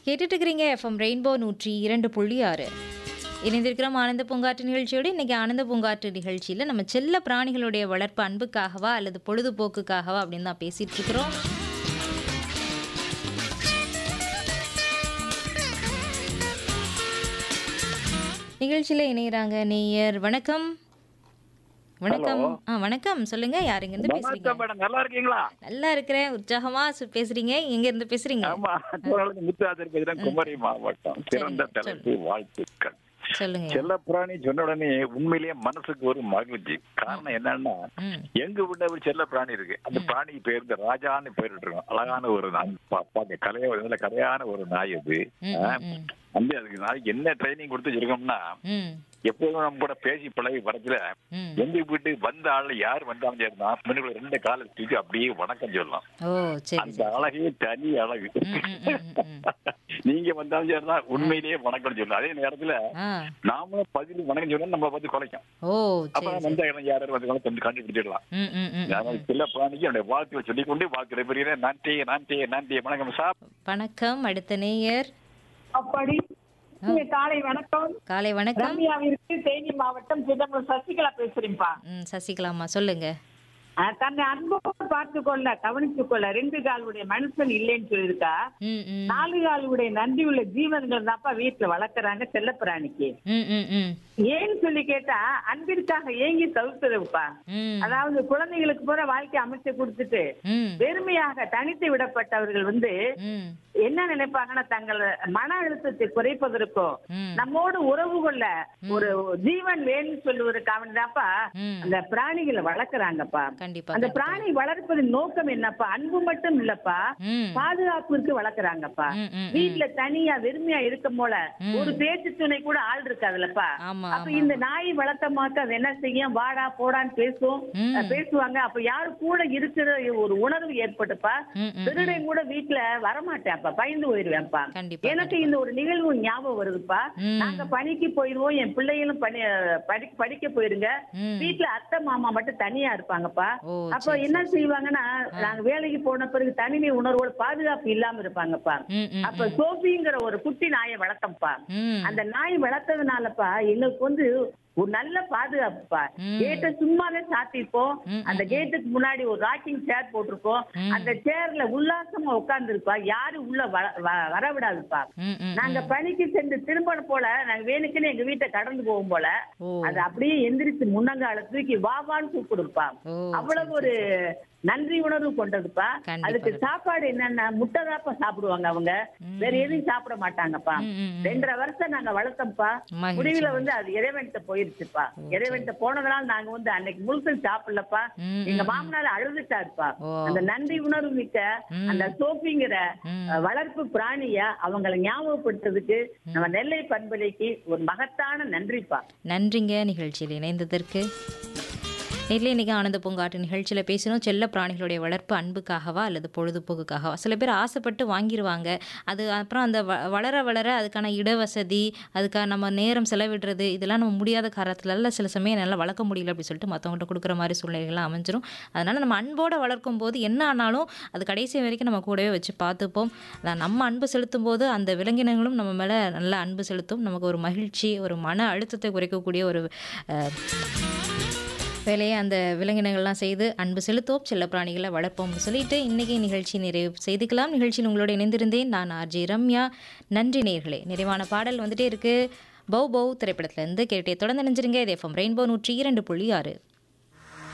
கேட்டுட்டு இருக்கிறீங்க FM rainbow நூற்றி இரண்டு புள்ளி ஆறு இணைந்திருக்கிறோம் ஆனந்த பூங்காற்று நிகழ்ச்சியோடு இன்றைக்கி ஆனந்த பூங்காற்று நிகழ்ச்சியில் நம்ம செல்ல பிராணிகளுடைய வளர்ப்பு அன்புக்காகவா அல்லது பொழுதுபோக்குக்காகவா அப்படின்னு தான் பேசிகிட்டு இருக்கிறோம் நிகழ்ச்சியில் இணைகிறாங்க நேயர் வணக்கம் வணக்கம் ஆ வணக்கம் சொல்லுங்க யாருங்க இருந்து பேசுறீங்க வணக்கம் மேடம் நல்லா இருக்கீங்களா நல்லா இருக்கிறேன் உற்சாகமா சு- பேசுறீங்க எங்க இருந்து பேசுறீங்க ஆமா தோழர் முத்துராஜர் பேசுறேன் குமரி மாவட்டம் சிறந்த தலைப்பு வாழ்த்துக்கள் சொல்லுங்க செல்ல பிராணி சொன்ன உடனே உண்மையிலேயே மனசுக்கு ஒரு மகிழ்ச்சி காரணம் என்னன்னா ம் எங்க வீட்டுல ஒரு செல்ல பிராணி இருக்கு அந்த பிராணிக்கு பேர் இந்த ராஜான்னு பேர் இருக்கோம் அழகான ஒரு நாய் பா- பார்க்க கலைய நல்ல கலையான ஒரு நாய் அது ம், ம், ம். வந்து அதுக்கு நாளைக்கு என்ன ட்ரைனிங் கொடுத்து வச்சிருக்கோம்னா ம் எப்போதும் நம்ம கூட பேசி பழகி வரதுல ம் எங்க வீட்டுக்கு வந்த ஆள் யார் வந்தாலும் சரினா முன்னுக்குள்ள ரெண்டு காலை தூக்கி அப்படியே வணக்கம் சொல்லலாம் ஓ சரி அந்த அழகே தனி அழகு ம், ம், ம், ம், ம். நீங்க வந்தாலும் சரிதான் உண்மையிலேயே வணக்கம் சொல்லலாம் அதே நேரத்துல ஆ நாமளும் பதில் வணக்கம் சொன்னா நம்ம வந்து குலைக்கும் ஓ அப்ப சரி சரி வந்த இடம் யாரும் வந்து கொஞ்சம் கண்டுபிடிச்சிடலாம் ம் ம் ம் அதனால சில பிராணிக்கு என்னுடைய வாழ்த்துக்களை சொல்லிக்கொண்டு வாழ்க்கை பெறுகிறேன் நன்றி நன்றி நன்றி வணக்கம் சார் வணக்கம் அடுத்த நேயர் அப்படி நீங்க காலை வணக்கம் காலை வணக்கம் ரம்யாவிற்கு தேனி மாவட்டம் சிதம்பரம் சசிகலா பேசுறீங்கப்பா ம் சசிகலாமா சொல்லுங்க அஹ் தன்னை அன்போடு பார்த்து கொள்ள கவனித்துக் கொள்ள ரெண்டு காலுடைய மனுஷன் இல்லைன்னு சொல்லியிருக்கா ம் ம் நாலு காலுடைய நன்றி உள்ள ஜீவன்கள் தான்ப்பா வீட்டுல வளர்க்குறாங்க செல்லப்பிராணிக்கு ம் ம் ம் ஏன்னு சொல்லி கேட்டா அன்பிற்காக ஏங்கி தவிர்த்துருப்பா ம் அதாவது குழந்தைகளுக்கு போற வாழ்க்கை அமைச்சு கொடுத்துட்டு ம் வெறுமையாக தனித்து விடப்பட்டவர்கள் வந்து ம் என்ன நினைப்பாங்கன்னா தங்கள் மன அழுத்தத்தை குறைப்பதற்கோ ம் நம்மோடு உறவு கொள்ள ஒரு ஜீவன் வேணும்னு சொல்லுவதற்காக தான்ப்பா ம் அந்த பிராணிகளை வளர்க்குறாங்கப்பா கண்டிப்பா அந்த கண்டிப்பா. பிராணி வளர்ப்பதின் நோக்கம் என்னப்பா அன்பு மட்டும் இல்லப்பா ம் பாதுகாப்பிற்கு வளர்க்குறாங்கப்பா ம், ம், ம். வீட்டுல தனியா வெறுமையா இருக்கும் போல ஒரு பேச்சு துணை கூட ஆள் இருக்காதுல்லப்பா ஆமா அப்ப ஆமா இந்த நாய் வளர்த்தமாக்க அது என்ன செய்யும் வாடா போடான்னு பேசும் ம். அஹ் பேசுவாங்க அப்ப யாரு கூட இருக்கிற ஒரு உணர்வு ஏற்பட்டுப்பா ம், ம், திருடன் கூட வீட்டுல வரமாட்டேன்ப்பா பயந்து போயிருவேன்ப்பா கண்டிப்பா எனக்கு இந்த ஒரு நிகழ்வு ஞாபகம் வருதுப்பா ம். நாங்க பணிக்கு போயிருவோம் என் பிள்ளைகளும் பணி படி படிக்க போயிருங்க ம் வீட்டுல அத்தை மாமா மட்டும் தனியா இருப்பாங்கப்பா ஓ அப்ப சரி என்ன செய்வாங்கன்னா நாங்க வேலைக்கு போன பிறகு தனிமை உணர்வோட பாதுகாப்பு இல்லாம இருப்பாங்கப்பா ம் ம் அப்ப சோபிங்கிற ஒரு குட்டி நாயை வளர்த்தோம்ப்பா ம் அந்த நாய் வளர்த்ததுனாலப்பா எங்களுக்கு வந்து ஒரு நல்ல பாதுகாப்புப்பா ம். கேட்டை சும்மாவே சாத்திப்போம் ம், அந்த கேட்டுக்கு முன்னாடி ஒரு ராக்கிங் சேர் போட்டிருக்கோம் ம். அந்த சேர்ல உல்லாசமா உட்கார்ந்துருப்பா யாரும் உள்ள வ- வ- வர விடாதுப்பா ம் ம் நாங்க பணிக்கு சென்று திரும்ப போல நாங்க வேணுக்குன்னு எங்க வீட்டை கடந்து போகும் போல ஓ அது அப்படியே எந்திரிச்சு முன்னங்கால தூக்கி வாவான்னு கூப்பிடுப்பா ஓ அவ்வளவு ஒரு நன்றி உணர்வு கொண்டதுப்பா கண்டிப்பா. அதுக்கு சாப்பாடு என்னன்னா முட்டை தாப்பா சாப்பிடுவாங்க அவங்க வேற எதுவும் சாப்பிட மாட்டாங்கப்பா ம், ம், ம். ரெண்டரை வருஷம் நாங்க வளர்த்தோம்ப்பா மகிழ்ச்சி, முடிவுல வந்து அது இறைவன்கிட்ட போயிருச்சுப்பா இறைவன்கிட்ட போனதுனால நாங்க வந்து அன்னைக்கு முழுசும் சாப்பிடலப்பா ம், எங்க ம், மாமனார் அழுதுட்டாருப்பா ஓ. அந்த நன்றி உணர்வு மிக்க ம். அந்த சோப்பிங்கிற ம். அஹ், வளர்ப்பு பிராணிய அவங்களை ஞாபகப்படுத்துறதுக்கு நம்ம நெல்லை பண்பலைக்கு ஒரு மகத்தான நன்றிப்பா நன்றிங்க நிகழ்ச்சியில் இணைந்ததற்கு நேரில் இன்றைக்கி ஆனந்த பூங்காட்டு நிகழ்ச்சியில் பேசினோம் செல்ல பிராணிகளுடைய வளர்ப்பு அன்புக்காகவா அல்லது பொழுதுபோக்குக்காகவா சில பேர் ஆசைப்பட்டு வாங்கிடுவாங்க அது அப்புறம் அந்த வ வளர வளர அதுக்கான இடவசதி அதுக்கான நம்ம நேரம் செலவிடுறது இதெல்லாம் நம்ம முடியாத காரணத்துல சில சமயம் நல்லா வளர்க்க முடியல அப்படின்னு சொல்லிட்டு மற்றவங்கள்ட்ட கொடுக்குற மாதிரி சூழ்நிலைகள்லாம் அமைஞ்சிரும் அதனால் நம்ம அன்போடு வளர்க்கும் போது என்ன ஆனாலும் அது கடைசி வரைக்கும் நம்ம கூடவே வச்சு பார்த்துப்போம் அதான் நம்ம அன்பு செலுத்தும் போது அந்த விலங்கினங்களும் நம்ம மேலே நல்ல அன்பு செலுத்தும் நமக்கு ஒரு மகிழ்ச்சி ஒரு மன அழுத்தத்தை குறைக்கக்கூடிய ஒரு அஹ், வேலையை அந்த விலங்கினங்கள்லாம் செய்து அன்பு செலுத்துவோம் செல்ல பிராணிகளை வளர்ப்போம்னு சொல்லிட்டு இன்றைக்கி நிகழ்ச்சி நிறைவு செய்துக்கலாம் நிகழ்ச்சியில் உங்களோட இணைந்திருந்தேன் நான் ஆர்ஜே ரம்யா நன்றி நேர்களே நிறைவான பாடல் வந்துட்டே இருக்கு பௌ பௌ திரைப்படத்திலேருந்து கேட்டே தொடர்ந்து நினைஞ்சிருங்க இது எஃப்எம் ரெயின்போ நூற்றி இரண்டு புள்ளி ஆறு